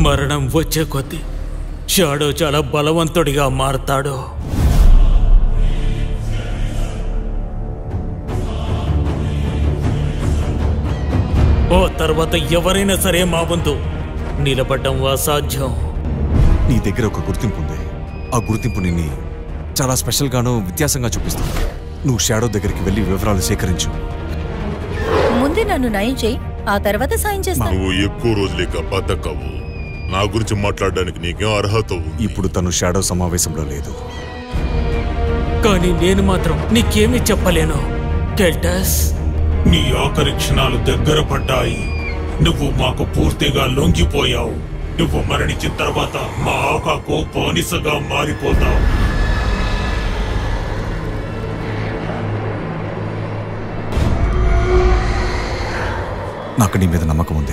మరణం వచ్చే కొద్దీ షాడో చాలా బలవంతుడిగా మారతాడు ఓ తర్వాత ఎవరైనా సరే మా ముందు నిలబడడం అసాధ్యం నీ దగ్గర ఒక గుర్తింపు ఉంది ఆ గుర్తింపు నిన్ను చాలా స్పెషల్గాను వ్యత్యాసంగా చూపిస్తుంది నువ్వు షాడో దగ్గరికి వెళ్ళి వివరాలు సేకరించు ముందే నన్ను నయం చేయి ఆ తర్వాత సాయం చేస్తాను నువ్వు ఎక్కువ రోజులేక బతకవు నా గురించి మాట్లాడడానికి నీకేం అర్హత ఉంది ఇప్పుడు తను షాడో సమావేశంలో లేదు కానీ నేను మాత్రం నీకేమీ చెప్పలేను కెల్టస్ నీ ఆఖరి క్షణాలు దగ్గర పడ్డాయి నువ్వు మాకు పూర్తిగా లొంగిపోయావు నువ్వు మరణించిన తర్వాత మా ఆకాకు బానిసగా మారిపోతావు నాకు నీ మీద నమ్మకం ఉంది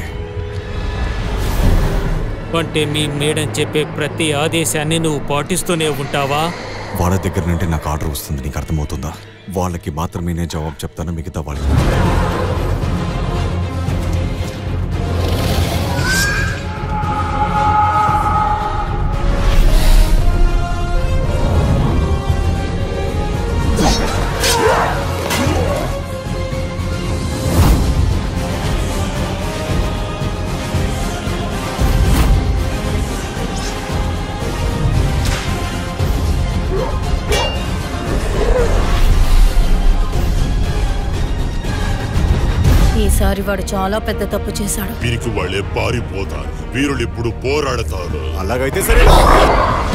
అంటే మీ మేడం చెప్పే ప్రతి ఆదేశాన్ని నువ్వు పాటిస్తూనే ఉంటావా వాళ్ళ దగ్గర నుండి నాకు ఆర్డర్ వస్తుంది నీకు అర్థమవుతుందా వాళ్ళకి మాత్రమే నేను జవాబు చెప్తాను మిగతా వాళ్ళకి ఈసారి వాడు చాలా పెద్ద తప్పు చేశాడు వీరికి వాళ్ళే పారిపోతారు వీరులు ఇప్పుడు పోరాడతారు అలాగైతే సరే